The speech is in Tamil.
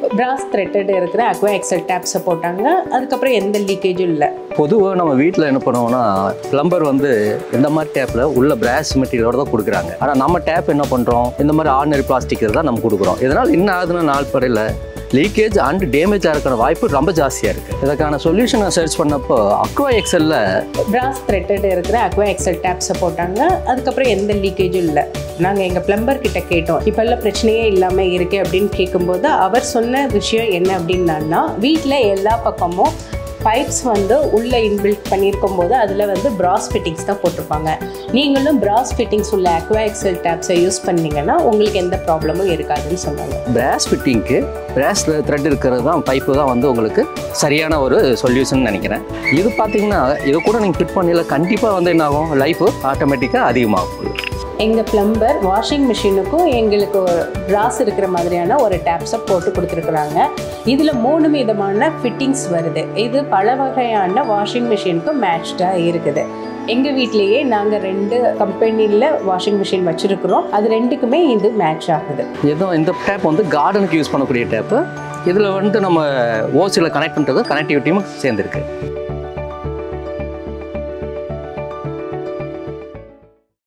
பிராஸ் த்ரெட்டட் இருக்கிற அக்வா எக்ஸல் டேப்ஸை போட்டாங்க அதுக்கப்புறம் எந்த லீக்கேஜும் இல்லை பொதுவாக நம்ம வீட்டில் என்ன பண்ணுவோம்னா பிளம்பர் வந்து இந்த மாதிரி டேப்பில் உள்ள பிராஸ் மெட்டீரியலோட தான் கொடுக்குறாங்க ஆனால் நம்ம டேப் என்ன பண்ணுறோம் இந்த மாதிரி ஆர்டினரி பிளாஸ்டிக் தான் நம்ம கொடுக்குறோம் இதனால் என்ன ஆகுதுன்னா நாள் படையில் லீக்கேஜ் அண்ட் டேமேஜ் ஆகிறக்கான வாய்ப்பு ரொம்ப ஜாஸ்தியாக இருக்குது இதுக்கான சொல்யூஷனை சர்ச் பண்ணப்போ அக்வா எக்ஸலில் பிராஸ் த்ரெட்டட் இருக்கிற அக்வா எக்ஸல் டேப்ஸை போட்டாங்க அதுக்கப்புறம் எந்த லீக்கேஜும் இல்லை நாங்கள் எங்கள் பிளம்பர் கிட்ட கேட்டோம் இப்போல்லாம் பிரச்சனையே இல்லாமல் இருக்கு அப்படின்னு கேட்கும்போது அவர் சொன்ன விஷயம் என்ன அப்படின்னா வீட்டில் எல்லா பக்கமும் பைப்ஸ் வந்து உள்ளே இன்பில்ட் பண்ணியிருக்கும் போது அதில் வந்து பிராஸ் ஃபிட்டிங்ஸ் தான் போட்டிருப்பாங்க நீங்களும் பிராஸ் ஃபிட்டிங்ஸ் உள்ள அக்வா எக்ஸல் டேப்ஸை யூஸ் பண்ணீங்கன்னா உங்களுக்கு எந்த ப்ராப்ளமும் இருக்காதுன்னு சொன்னாங்க பிராஸ் ஃபிட்டிங்க்கு பிராஸில் த்ரெட் இருக்கிறது தான் பைப்பு தான் வந்து உங்களுக்கு சரியான ஒரு சொல்யூஷன் நினைக்கிறேன் இது பார்த்தீங்கன்னா இது கூட நீங்கள் ஃபிட் பண்ணல கண்டிப்பாக வந்து என்ன ஆகும் லைஃபு ஆட்டோமேட்டிக்காக அதிகமாகும் எங்கள் பிளம்பர் வாஷிங் மிஷினுக்கும் எங்களுக்கு பிராஸ் இருக்கிற மாதிரியான ஒரு டேப்ஸை போட்டு கொடுத்துருக்குறாங்க இதில் மூணு விதமான ஃபிட்டிங்ஸ் வருது இது பல வகையான வாஷிங் மிஷினுக்கும் மேட்ச்டாக இருக்குது எங்கள் வீட்லேயே நாங்கள் ரெண்டு கம்பெனியில் வாஷிங் மிஷின் வச்சுருக்குறோம் அது ரெண்டுக்குமே இது மேட்ச் ஆகுது இதுவும் இந்த டேப் வந்து கார்டனுக்கு யூஸ் பண்ணக்கூடிய டேப்பு இதில் வந்து நம்ம ஓசியில் கனெக்ட் பண்ணுறது கனெக்டிவிட்டியும் சேர்ந்துருக்கு